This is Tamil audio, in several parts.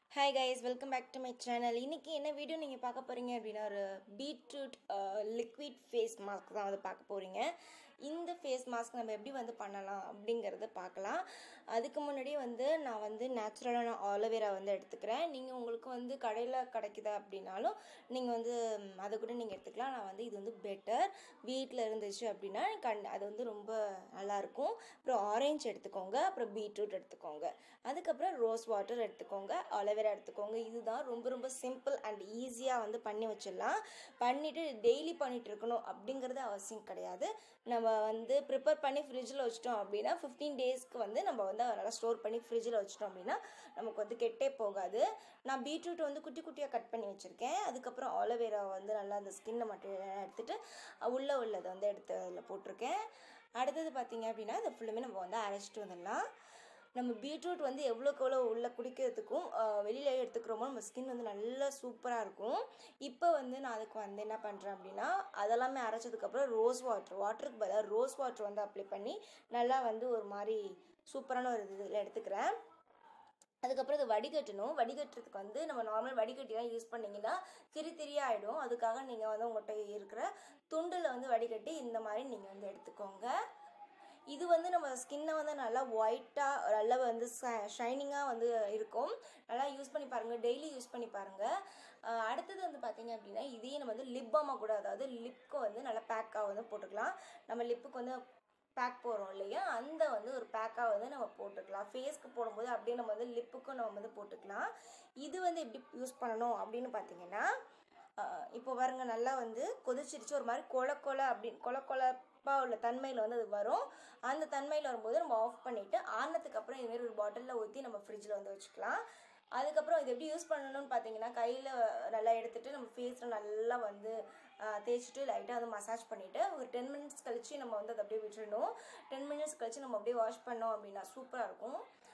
hi guys welcome back to my channel இன்றைக்கி என்ன வீடியோ நீங்கள் பார்க்க போகிறீங்க அப்படின்னா ஒரு பீட்ரூட் லிக்விட் ஃபேஸ் மாஸ்க் தான் வந்து பார்க்க போகிறீங்க இந்த ஃபேஸ் மாஸ்க் நம்ம எப்படி வந்து பண்ணலாம் அப்படிங்கிறத பார்க்கலாம் அதுக்கு முன்னாடி வந்து நான் வந்து நேச்சுரலான ஆலோவேரா வந்து எடுத்துக்கிறேன் நீங்கள் உங்களுக்கு வந்து கடையில் கிடைக்குதா அப்படின்னாலும் நீங்கள் வந்து ம், அதை கூட நீங்கள் எடுத்துக்கலாம் நான் வந்து இது வந்து பெட்டர் வீட்டில் இருந்துச்சு அப்படின்னா கண் அது வந்து ரொம்ப நல்லாயிருக்கும் அப்புறம் ஆரஞ்சு எடுத்துக்கோங்க அப்புறம் பீட்ரூட் எடுத்துக்கோங்க அதுக்கப்புறம் ரோஸ் வாட்டர் எடுத்துக்கோங்க அலோவேரா எடுத்துக்கோங்க இதுதான் ரொம்ப ரொம்ப சிம்பிள் அண்ட் ஈஸியாக வந்து பண்ணி வச்சிடலாம் பண்ணிவிட்டு டெய்லி பண்ணிட்டு இருக்கணும் அப்படிங்கிறது அவசியம் கிடையாது நம்ம வந்து ப்ரிப்பேர் பண்ணி ஃப்ரிட்ஜில் வச்சிட்டோம் அப்படின்னா ஃபிஃப்டீன் டேஸ்க்கு வந்து நம்ம வந்து அதை நல்லா ஸ்டோர் பண்ணி ஃப்ரிட்ஜில் வச்சிட்டோம் அப்படின்னா நமக்கு வந்து கெட்டே போகாது நான் பீட்ரூட் வந்து குட்டி குட்டியாக கட் பண்ணி வச்சுருக்கேன் அதுக்கப்புறம் ஆலோவேரா வந்து நல்லா அந்த ஸ்கின்னை மட்டும் எடுத்துட்டு உள்ளே உள்ளதை வந்து எடுத்து அதில் போட்டிருக்கேன் அடுத்தது பார்த்தீங்க அப்படின்னா இதை ஃபுல்லுமே நம்ம வந்து அரைச்சிட்டு வந்துடலாம் நம்ம பீட்ரூட் வந்து எவ்வளோக்கு எவ்வளோ உள்ளே குடிக்கிறதுக்கும் வெளியில் எடுத்துக்கிறோமோ நம்ம ஸ்கின் வந்து நல்லா சூப்பராக இருக்கும் இப்போ வந்து நான் அதுக்கு வந்து என்ன பண்ணுறேன் அப்படின்னா அதெல்லாமே அரைச்சதுக்கப்புறம் ரோஸ் வாட்டர் வாட்டருக்கு பதிலாக ரோஸ் வாட்டர் வந்து அப்ளை பண்ணி நல்லா வந்து ஒரு மாதிரி சூப்பரான ஒரு இதில் எடுத்துக்கிறேன் அதுக்கப்புறம் இது வடிகட்டணும் வடிகட்டுறதுக்கு வந்து நம்ம நார்மல் வடிகட்டிலாம் யூஸ் பண்ணிங்கன்னா திரி திரியாக ஆகிடும் அதுக்காக நீங்கள் வந்து உங்கள்கிட்ட இருக்கிற துண்டில் வந்து வடிகட்டி இந்த மாதிரி நீங்கள் வந்து எடுத்துக்கோங்க இது வந்து நம்ம ஸ்கின்னை வந்து நல்லா ஒயிட்டாக நல்லா வந்து ஷைனிங்காக வந்து இருக்கும் நல்லா யூஸ் பண்ணி பாருங்கள் டெய்லி யூஸ் பண்ணி பாருங்கள் அஹ் அடுத்தது வந்து பார்த்தீங்க அப்படின்னா இதையே நம்ம வந்து லிப் பாமா கூட அதாவது லிப்க்கு வந்து நல்லா பேக்காக வந்து போட்டுக்கலாம் நம்ம லிப்புக்கு வந்து பேக் போடுறோம் இல்லையா அந்த வந்து ஒரு பேக்காக வந்து நம்ம போட்டுக்கலாம் ஃபேஸ்க்கு போடும்போது அப்படியே நம்ம வந்து லிப்புக்கும் நம்ம வந்து போட்டுக்கலாம் இது வந்து எப்படி யூஸ் பண்ணணும் அப்படின்னு பார்த்தீங்கன்னா ஆஹ் இப்போ பாருங்க நல்லா வந்து கொதிச்சிருச்சு ஒரு மாதிரி கொல கொல அப்படின்னு கொல கொலப்பா உள்ள தன்மையில் வந்து அது வரும் அந்த தன்மையில் வரும்போது நம்ம ஆஃப் பண்ணிவிட்டு ஆனதுக்கு அப்புறம் இதுமாரி ஒரு பாட்டிலில் ஊற்றி நம்ம ஃப்ரிட்ஜில் வந்து வச்சுக்கலாம் அதுக்கப்புறம் இது எப்படி யூஸ் பண்ணணும்னு பார்த்தீங்கன்னா கையில் நல்லா எடுத்துகிட்டு நம்ம ஃபேஸில் நல்லா வந்து ஆஹ், தேய்ச்சிட்டு லைட்டாக வந்து மசாஜ் பண்ணிவிட்டு ஒரு டென் மினிட்ஸ் கழிச்சு நம்ம வந்து அதை அப்படியே விட்டுடணும் டென் மினிட்ஸ் கழிச்சு நம்ம அப்படியே வாஷ் பண்ணோம் அப்படின்னா சூப்பராக இருக்கும்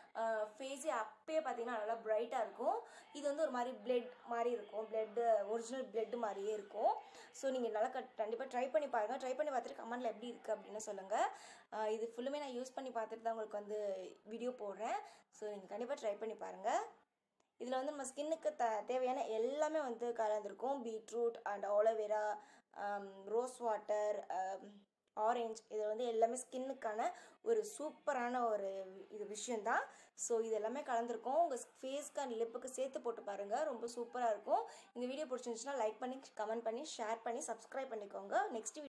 ஃபேஸே அப்பயே பார்த்தீங்கன்னா நல்லா பிரைட்டாக இருக்கும் இது வந்து ஒரு மாதிரி பிளட் மாதிரி இருக்கும் பிளட்டு ஒரிஜினல் பிளட் மாதிரியே இருக்கும் ஸோ நீங்கள் நல்லா கட் கண்டிப்பாக ட்ரை பண்ணி பாருங்கள் ட்ரை பண்ணி பார்த்துட்டு கமெண்ட்டில் எப்படி இருக்குது அப்படின்னு சொல்லுங்கள் ஆஹ், இது ஃபுல்லுமே நான் யூஸ் பண்ணி பார்த்துட்டு தான் உங்களுக்கு வந்து வீடியோ போடுறேன் ஸோ நீங்கள் கண்டிப்பாக ட்ரை பண்ணி பாருங்கள் இதில் வந்து நம்ம ஸ்கின்னுக்கு த தேவையான எல்லாமே வந்து கலந்துருக்கும் beetroot and aloe vera rose water orange இது வந்து எல்லாமே ஸ்கின்னுக்கான ஒரு சூப்பரான ஒரு இது விஷயந்தான் ஸோ இது எல்லாமே கலந்துருக்கும் உங்கள் ஃபேஸ்க்கு அண்ட் லிப்புக்கு சேர்த்து போட்டு பாருங்கள் ரொம்ப சூப்பராக இருக்கும் இந்த வீடியோ பிடிச்சிருந்துச்சுன்னா லைக் பண்ணி கமெண்ட் பண்ணி ஷேர் பண்ணி சப்ஸ்கிரைப் பண்ணிக்கோங்க நெக்ஸ்ட்